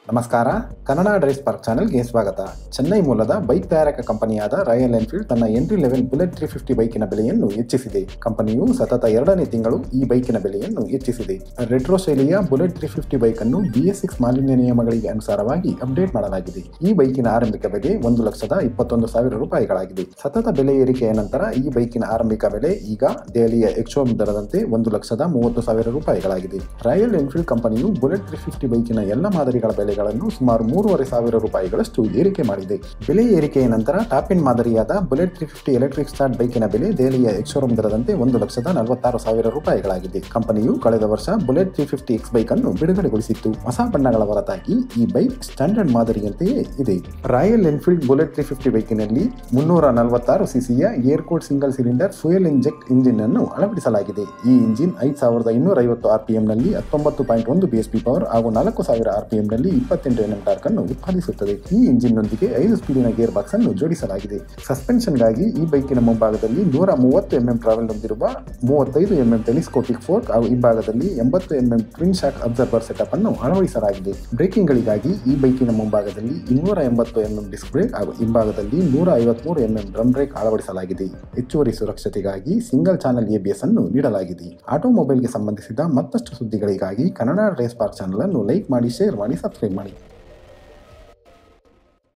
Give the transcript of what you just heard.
ನಮಸ್ಕಾರ Kannada dries park ಚಾನೆಲ್ಗೆ ಸ್ವಾಗತ ಚೆನ್ನೈ ಮೂಲದ ಬೈಕ್ ತಯಾರಕ ಕಂಪನಿಯಾದ ರಾಯಲ್ ಎನ್ಫೀಲ್ಡ್ ತನ್ನ entry level Bullet three fifty ಬೈಕಿನ ಬೆಲೆಯನ್ನು ಹೆಚ್ಚಿಸಿದೆ ಕಂಪನಿಯು ಸತತ ಎರಡನೇ ತಿಂಗಳು ಈ ಬೈಕಿನ ಬೆಲೆಯನ್ನು ಹೆಚ್ಚಿಸಿದೆ ರೆಟ್ರೋ ಶೈಲಿಯ ಬುಲೆಟ್ ತ್ರೀ ಫಿಫ್ಟಿ ಬೈಕ್ ಅನ್ನು ಬಿಎಸ್ ಸಿಕ್ಸ್ ಮಾಲಿನ್ಯ ನಿಯಮಗಳಿಗೆ ಅನುಸಾರವಾಗಿ ಅಪ್ಡೇಟ್ ಮಾಡಲಾಗಿದೆ ಈ ಬೈಕಿನ ಆರಂಭಿಕ ಬೆಲೆ ಒಂದು ಲಕ್ಷದ ಇಪ್ಪತ್ತೊಂದು ಸಾವಿರ ರೂಪಾಯಿಗಳಾಗಿದೆ ಸತತ ಬೆಲೆ ಏರಿಕೆಯ ನಂತರ ಈ ಬೈಕಿನ ಆರಂಭಿಕ ಬೆಲೆ ಈಗ ದೆಹಲಿಯ ಎಕ್ಸೋಮ್ ದರದಂತೆ ಒಂದು ಲಕ್ಷದ ಮೂವತ್ತು ಸಾವಿರ ರೂಪಾಯಿಗಳಾಗಿದೆ ರಾಯಲ್ ಎನ್ಫೀಲ್ಡ್ ಕಂಪನಿಯು ಬುಲೆಟ್ ತ್ರೀ ಫಿಫ್ಟಿ ಬೈಕಿನ ಎಲ್ಲ ಮಾದರಿಗಳ ಬೆಲೆಗಳನ್ನು ಸುಮಾರು ಮೂರುವರೆ ಸಾವಿರ ರೂಪಾಯಿಗಳಷ್ಟು ಏರಿಕೆ ಮಾಡಿದೆ ಬೆಲೆ ಏರಿಕೆಯ ನಂತರ ಟಾಪ್ ಇನ್ ಮಾದರಿಯಾದ Bullet three fifty electric start ಬೈಕಿನ ಬೆಲೆ ದೆಹಲಿಯ ಎಕ್ಸೋರೂಮ್ ದರದಂತೆ ಒಂದು ಲಕ್ಷದ ನಲವತ್ತಾರು ಸಾವಿರ ರೂಪಾಯಿಗಳಾಗಿದೆ ಕಂಪನಿಯು ಕಳೆದ ವರ್ಷ Bullet three fifty X bike ಅನ್ನು ಬಿಡುಗಡೆಗೊಳಿಸಿತ್ತು ಹೊಸ ಬಣ್ಣಗಳ ಹೊರತಾಗಿ ಈ ಬೈಕ್ ಸ್ಟ್ಯಾಂಡರ್ಡ್ ಮಾದರಿಯಂತೆಯೇ ಇದೆ Royal Enfield Bullet three fifty ಬೈಕಿನಲ್ಲಿ ಮುನ್ನೂರ ನಲವತ್ತಾರು ಸಿಸಿಯ air cooled single cylinder fuel inject engine ಅನ್ನು ಅಳವಡಿಸಲಾಗಿದೆ ಈ ಇಂಜಿನ್ ಐದು ಸಾವಿರದ ಇನ್ನೂರ ಐವತ್ತು ಆರ್ಪಿಎಂ ನಲ್ಲಿ ಹತ್ತೊಂಬತ್ತು ಪಾಯಿಂಟ್ ಒಂದು ಬಿಎಸ್ಪಿ ಪವರ್ ಹಾಗೂ ನಾಲ್ಕು ಸಾವಿರ ಆರ್ಪಿಎಂ ನಲ್ಲಿ ಇಪ್ಪತ್ತೆಂಟು ಎನ್ಎಂ ಟಾರ್ಕ್ ಅನ್ನು ಉತ್ಪಾದಿಸುತ್ತದೆ ಈ ಇಂಜಿನ್ ನೊಂದಿಗೆ ಐದು ಸ್ಪೀಡಿನ ಗೇರ್ ಬಾಕ್ಸ್ ಅನ್ನು ಜೋಡಿಸಲಾಗಿದೆ ಸಸ್ಪೆನ್ಷನ್ಗಾಗಿ ಈ ಬೈಕಿನ ಮುಂಭಾಗದಲ್ಲಿ ನೂರ ಮೂವತ್ತು ಎಂಎಂ ಟ್ರಾವೆಲ್ ಹೊಂದಿರುವ ಮೂವತ್ತೈದು ಎಂಎಂ ಟೆಲಿಸ್ಕೋಪಿಕ್ ಫೋರ್ಕ್ ಹಾಗೂ ಹಿಂಭಾಗದಲ್ಲಿ ಎಂಬತ್ತು MM twin shock absorber setup ಅನ್ನು ಅಳವಡಿಸಲಾಗಿದೆ ಬ್ರೇಕಿಂಗ್ಗಳಿಗಾಗಿ ಈ ಬೈಕಿನ ಮುಂಭಾಗದಲ್ಲಿ ಇನ್ನೂರ ಎಂಬತ್ತು ಎಂಎಂ ಡಿಸ್ಕ್ ಬ್ರೇಕ್ ಹಾಗೂ ಹಿಂಭಾಗದಲ್ಲಿ ನೂರ ಐವತ್ಮೂರು ಎಂಎಂ ಡ್ರಮ್ ಬ್ರೇಕ್ ಅಳವಡಿಸಲಾಗಿದೆ ಹೆಚ್ಚುವರಿ ಸುರಕ್ಷತೆಗಾಗಿ ಸಿಂಗಲ್ ಚಾನೆಲ್ ಎಬಿಎಸ್ ಅನ್ನು ನೀಡಲಾಗಿದೆ ಆಟೋಮೊಬೈಲ್ಗೆ ಸಂಬಂಧಿಸಿದ ಮತ್ತಷ್ಟು ಸುದ್ದಿಗಳಿಗಾಗಿ ಕನ್ನಡ ರೇಸ್ ಪಾರ್ಕ್ ಚಾನಲ್ ಅನ್ನು ಲೈಕ್ ಮಾಡಿ ಶೇರ್ ಮಾಡಿ ಸಬ್ಸ್ಕ್ರೈಬ್ ಮಾಡಿ